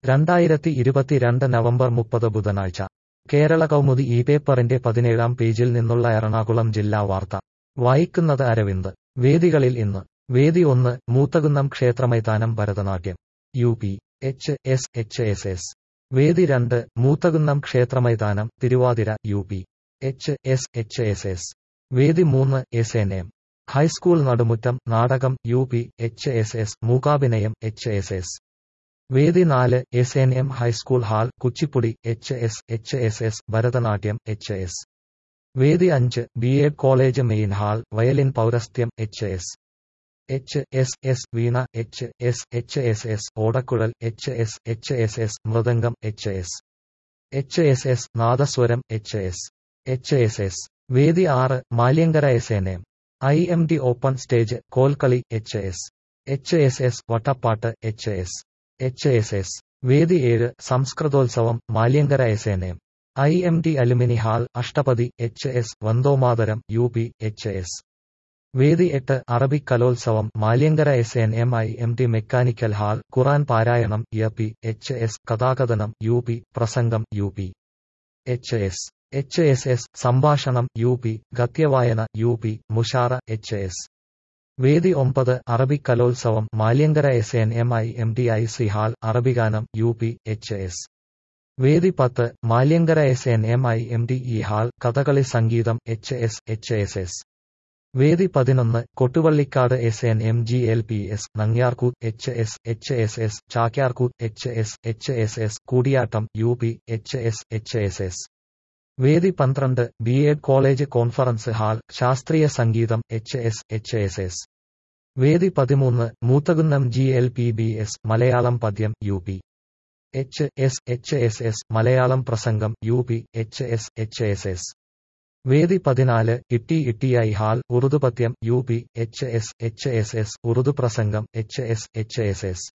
രണ്ടായിരത്തി ഇരുപത്തിരണ്ട് നവംബർ മുപ്പത് ബുധനാഴ്ച കേരള കൗമുദി ഈ പേപ്പറിന്റെ പതിനേഴാം പേജിൽ നിന്നുള്ള എറണാകുളം ജില്ലാ വാർത്ത വായിക്കുന്നത് അരവിന്ദ് വേദികളിൽ ഇന്ന് വേദി ഒന്ന് മൂത്തകുന്നം ക്ഷേത്രമൈതാനം Bharatanatyam U P H S H S S വേദി രണ്ട് മൂത്തകുന്നം ക്ഷേത്രമൈതാനം Thiruvathira U P H S H S S വേദി മൂന്ന് എസ് എൻ എം ഹൈസ്കൂൾ നടുമുറ്റം നാടകം U P H S S മൂകാഭിനയം എച്ച് എസ് എസ് വേദി നാല് S N M high school hall Kuchipudi H S H S S Bharatanatyam H S വേദി അഞ്ച് B Ed college main hall violin പൗരസ്ത്യം H S H S S veena H S H S S ഓടക്കുഴൽ H S H S S mridangam H S H S S nadaswaram H S H S S വേദി ആറ് Malyankara S N M I M D open stage Kolkali H S H S S Vattappattu H S H S S വേദി ഏഴ് സംസ്കൃതോത്സവം Malyankara S N M I M D alumni hall Ashtapadi H S Vandemataram U P H S വേദി എട്ട് Arabic Kalolsavam Malyankara S N M I M D mechanical hall Quran പാരായണം U P H S കഥാകഥനം U P പ്രസംഗം U P H S H S S സംഭാഷണം U P ഗദ്യവായന U P Mushaira H S വേദി ഒമ്പത് Arabic Kalolsavam Malyankara S N M I M D I C hall അറബിഗാനം U P H S വേദി പത്ത് Malyankara S N M I M D E hall Kathakali സംഗീതം H S H S S വേദി പതിനൊന്ന് Kottuvallikkad S N M G L P S Nangiarkoothu H S H S S Chakyarkoothu H S H S S Koodiyattam U P H S H S S വേദി പന്ത്രണ്ട് B Ed college conference hall ശാസ്ത്രീയ സംഗീതം H S H S S വേദി പതിമൂന്ന് Moothakunnam G L P B S Malayalam പദ്യം U P H S H S S Malayalam പ്രസംഗം U P H S H S S വേദി പതിനാല് ഇട്ടി ഇട്ടിഐ ഹാൾ ഉറുദു പദ്യം U P H S H S S Urdu പ്രസംഗം H S H S S